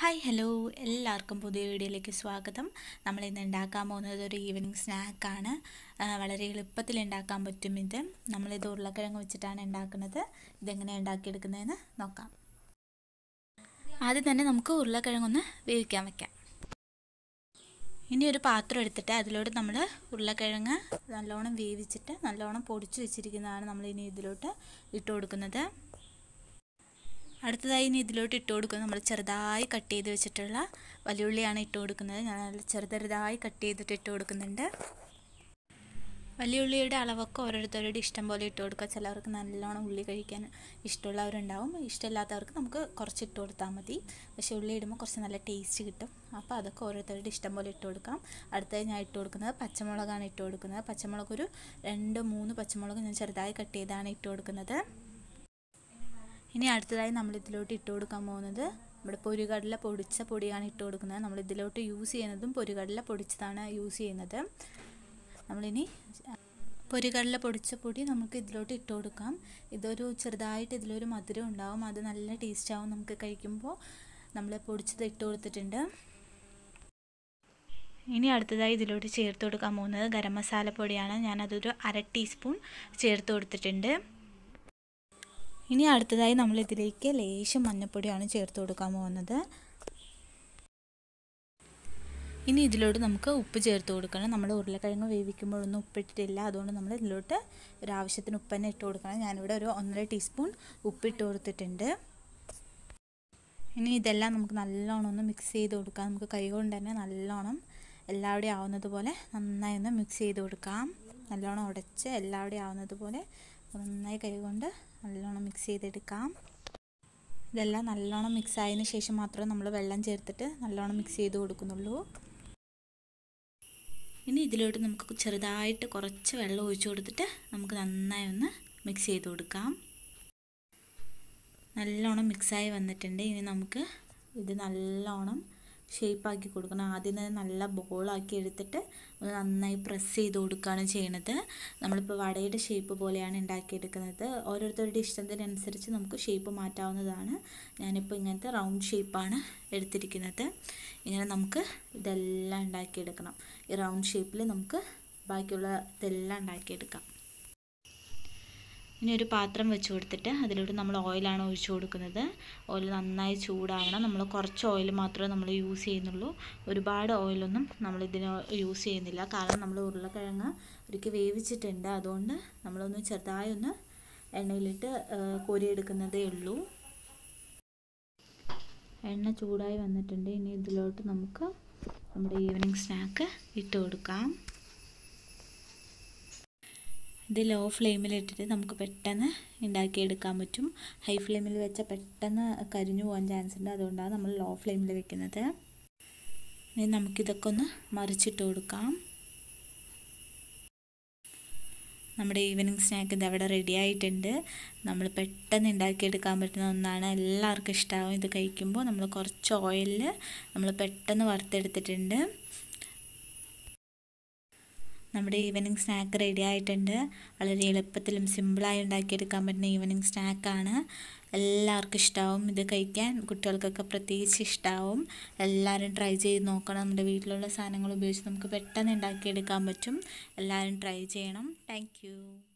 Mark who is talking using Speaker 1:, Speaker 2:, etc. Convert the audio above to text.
Speaker 1: hi hello എല്ലാവർക്കും പുതിയ വീഡിയോയിലേക്ക് സ്വാഗതം നമ്മൾ ഇന്ന് ഉണ്ടാക്കാൻ പോകുന്നത് ഒരു ഈവനിങ് സ്നാക്കാണ് വളരെ എളുപ്പത്തിൽ ഉണ്ടാക്കാൻ പറ്റും ഇത് നമ്മളിത് ഉരുളക്കിഴങ്ങ് വെച്ചിട്ടാണ് ഉണ്ടാക്കുന്നത് ഇതെങ്ങനെ ഉണ്ടാക്കിയെടുക്കുന്നതെന്ന് നോക്കാം ആദ്യം തന്നെ നമുക്ക് ഉരുളക്കിഴങ്ങൊന്ന് വേവിക്കാൻ വെക്കാം ഇനി ഒരു പാത്രം എടുത്തിട്ട് അതിലോട്ട് നമ്മൾ ഉരുളക്കിഴങ്ങ് നല്ലോണം വേവിച്ചിട്ട് നല്ലോണം പൊടിച്ച് വെച്ചിരിക്കുന്നതാണ് നമ്മൾ ഇനി ഇതിലോട്ട് ഇട്ട് കൊടുക്കുന്നത് അടുത്തതായി ഇനി ഇതിലോട്ട് ഇട്ട് കൊടുക്കുന്നത് നമ്മൾ ചെറുതായി കട്ട് ചെയ്ത് വെച്ചിട്ടുള്ള വലിയുള്ളിയാണ് ഇട്ട് കൊടുക്കുന്നത് ഞാൻ നല്ല ചെറുതായി കട്ട് ചെയ്തിട്ട് ഇട്ട് കൊടുക്കുന്നുണ്ട് വലിയുള്ളിയുടെ അളവൊക്കെ ഓരോരുത്തരുടെ ഇഷ്ടം പോലെ ഇട്ട് കൊടുക്കുക ചിലവർക്ക് നല്ലോണം ഉള്ളി കഴിക്കാൻ ഇഷ്ടമുള്ളവരുണ്ടാവും ഇഷ്ടമില്ലാത്തവർക്ക് നമുക്ക് കുറച്ച് ഇട്ട് കൊടുത്താൽ മതി പക്ഷേ ഉള്ളി ഇടുമ്പോൾ കുറച്ച് നല്ല ടേസ്റ്റ് കിട്ടും അപ്പോൾ അതൊക്കെ ഓരോരുത്തരുടെ ഇഷ്ടം പോലെ ഇട്ട് കൊടുക്കാം അടുത്തതായി ഞാൻ ഇട്ട് കൊടുക്കുന്നത് പച്ചമുളകാണ് ഇട്ട് കൊടുക്കുന്നത് പച്ചമുളക് ഒരു രണ്ട് മൂന്ന് പച്ചമുളക് ഞാൻ ചെറുതായി കട്ട് ചെയ്താണ് ഇട്ട് കൊടുക്കുന്നത് ഇനി അടുത്തതായി നമ്മൾ ഇതിലോട്ട് ഇട്ട് കൊടുക്കാൻ പോകുന്നത് നമ്മുടെ പൊരികടല പൊടിച്ച പൊടിയാണ് ഇട്ട് കൊടുക്കുന്നത് നമ്മൾ ഇതിലോട്ട് യൂസ് ചെയ്യുന്നതും പൊരികടല പൊടിച്ചതാണ് യൂസ് ചെയ്യുന്നത് നമ്മളിനി പൊരികടല പൊടിച്ച പൊടി നമുക്ക് ഇതിലോട്ട് ഇട്ട് കൊടുക്കാം ഇതൊരു ചെറുതായിട്ട് ഇതിലൊരു മധുരം ഉണ്ടാവും അത് നല്ല ടേസ്റ്റ് ആവും നമുക്ക് കഴിക്കുമ്പോൾ നമ്മൾ പൊടിച്ചത് ഇട്ട് കൊടുത്തിട്ടുണ്ട് ഇനി അടുത്തതായി ഇതിലോട്ട് ചേർത്ത് കൊടുക്കാൻ പോകുന്നത് ഗരം മസാല പൊടിയാണ് ഞാനതൊരു അര ടീസ്പൂൺ ചേർത്ത് കൊടുത്തിട്ടുണ്ട് ഇനി അടുത്തതായി നമ്മൾ ഇതിലേക്ക് ലേശം മഞ്ഞൾപ്പൊടിയാണ് ചേർത്ത് കൊടുക്കാൻ പോകുന്നത് ഇനി ഇതിലോട്ട് നമുക്ക് ഉപ്പ് ചേർത്ത് കൊടുക്കണം നമ്മൾ ഉരുളക്കിഴങ്ങ് വേവിക്കുമ്പോഴൊന്നും ഉപ്പിട്ടിട്ടില്ല അതുകൊണ്ട് നമ്മൾ ഇതിലോട്ട് ഒരു ആവശ്യത്തിന് ഉപ്പ് തന്നെ ഇട്ട് കൊടുക്കണം ഞാനിവിടെ ഒരു ഒന്നര ടീസ്പൂൺ ഉപ്പിട്ട് കൊടുത്തിട്ടുണ്ട് ഇനി ഇതെല്ലാം നമുക്ക് നല്ലോണം ഒന്ന് മിക്സ് ചെയ്ത് കൊടുക്കാം നമുക്ക് കൈ കൊണ്ട് തന്നെ നല്ലോണം എല്ലാവിടെയും ആവുന്നത് പോലെ നന്നായി ഒന്ന് മിക്സ് ചെയ്ത് കൊടുക്കാം നല്ലോണം ഉടച്ച് എല്ലാവിടെയും ആവുന്നത് പോലെ നന്നായി കൈ കൊണ്ട് നല്ലോണം മിക്സ് ചെയ്തെടുക്കാം ഇതെല്ലാം നല്ലോണം മിക്സ് ആയതിന് ശേഷം മാത്രമേ നമ്മൾ വെള്ളം ചേർത്തിട്ട് നല്ലോണം മിക്സ് ചെയ്ത് കൊടുക്കുന്നുള്ളൂ ഇനി ഇതിലോട്ട് നമുക്ക് ചെറുതായിട്ട് കുറച്ച് വെള്ളം ഒഴിച്ചു കൊടുത്തിട്ട് നമുക്ക് നന്നായി ഒന്ന് മിക്സ് ചെയ്ത് കൊടുക്കാം നല്ലോണം മിക്സായി വന്നിട്ടുണ്ട് ഇനി നമുക്ക് ഇത് നല്ലോണം ഷേപ്പാക്കി കൊടുക്കണം ആദ്യം തന്നെ നല്ല ബോളാക്കി എടുത്തിട്ട് ഒന്ന് നന്നായി പ്രസ് ചെയ്ത് കൊടുക്കുകയാണ് ചെയ്യണത് നമ്മളിപ്പോൾ വടയുടെ ഷേപ്പ് പോലെയാണ് ഉണ്ടാക്കിയെടുക്കുന്നത് ഓരോരുത്തരുടെ ഇഷ്ടത്തിനനുസരിച്ച് നമുക്ക് ഷേപ്പ് മാറ്റാവുന്നതാണ് ഞാനിപ്പോൾ ഇങ്ങനത്തെ റൗണ്ട് ഷേപ്പാണ് എടുത്തിരിക്കുന്നത് ഇങ്ങനെ നമുക്ക് ഇതെല്ലാം ഉണ്ടാക്കിയെടുക്കണം ഈ റൗണ്ട് ഷേപ്പിൽ നമുക്ക് ബാക്കിയുള്ള ഇതെല്ലാം ഉണ്ടാക്കിയെടുക്കാം ഇനി ഒരു പാത്രം വെച്ച് കൊടുത്തിട്ട് അതിലോട്ട് നമ്മൾ ഓയിലാണ് ഒഴിച്ചു കൊടുക്കുന്നത് ഓയിൽ നന്നായി ചൂടാവണം നമ്മൾ കുറച്ച് ഓയിൽ മാത്രമേ നമ്മൾ യൂസ് ചെയ്യുന്നുള്ളൂ ഒരുപാട് ഓയിലൊന്നും നമ്മൾ ഇതിന് യൂസ് ചെയ്യുന്നില്ല കാരണം നമ്മൾ ഉരുളക്കിഴങ്ങ് ഒരിക്കൽ വേവിച്ചിട്ടുണ്ട് അതുകൊണ്ട് നമ്മളൊന്ന് ചെറുതായി ഒന്ന് എണ്ണയിലിട്ട് കോരിയെടുക്കുന്നതേ ഉള്ളൂ എണ്ണ ചൂടായി വന്നിട്ടുണ്ട് ഇനി ഇതിലോട്ട് നമുക്ക് നമ്മുടെ ഈവനിങ് സ്നാക്ക് ഇട്ട് കൊടുക്കാം ഇത് ലോ ഫ്ലെയിമിലിട്ടിട്ട് നമുക്ക് പെട്ടെന്ന് ഉണ്ടാക്കിയെടുക്കാൻ പറ്റും ഹൈ ഫ്ലെയിമിൽ വെച്ചാൽ പെട്ടെന്ന് കരിഞ്ഞു പോകാൻ ചാൻസ് ഉണ്ട് അതുകൊണ്ടാണ് നമ്മൾ ലോ ഫ്ലെയിമിൽ വെക്കുന്നത് ഇനി നമുക്കിതൊക്കെ ഒന്ന് മറിച്ചിട്ട് കൊടുക്കാം നമ്മുടെ ഈവനിങ് സ്നാക്ക് ഇത് അവിടെ റെഡി ആയിട്ടുണ്ട് നമ്മൾ പെട്ടെന്ന് ഉണ്ടാക്കിയെടുക്കാൻ പറ്റുന്ന ഒന്നാണ് എല്ലാവർക്കും ഇഷ്ടമാവും ഇത് കഴിക്കുമ്പോൾ നമ്മൾ കുറച്ച് ഓയിലിൽ നമ്മൾ പെട്ടെന്ന് വറുത്തെടുത്തിട്ടുണ്ട് നമ്മുടെ ഈവനിങ് സ്നാക്ക് റെഡി ആയിട്ടുണ്ട് വളരെ എളുപ്പത്തിലും സിമ്പിളായി ഉണ്ടാക്കിയെടുക്കാൻ പറ്റുന്ന ഈവനിങ് സ്നാക്കാണ് എല്ലാവർക്കും ഇഷ്ടമാവും ഇത് കഴിക്കാൻ കുട്ടികൾക്കൊക്കെ പ്രത്യേകിച്ച് ഇഷ്ടമാവും എല്ലാവരും ട്രൈ ചെയ്ത് നോക്കണം നമ്മുടെ വീട്ടിലുള്ള സാധനങ്ങൾ ഉപയോഗിച്ച് നമുക്ക് പെട്ടെന്ന് ഉണ്ടാക്കിയെടുക്കാൻ പറ്റും എല്ലാവരും ട്രൈ ചെയ്യണം താങ്ക്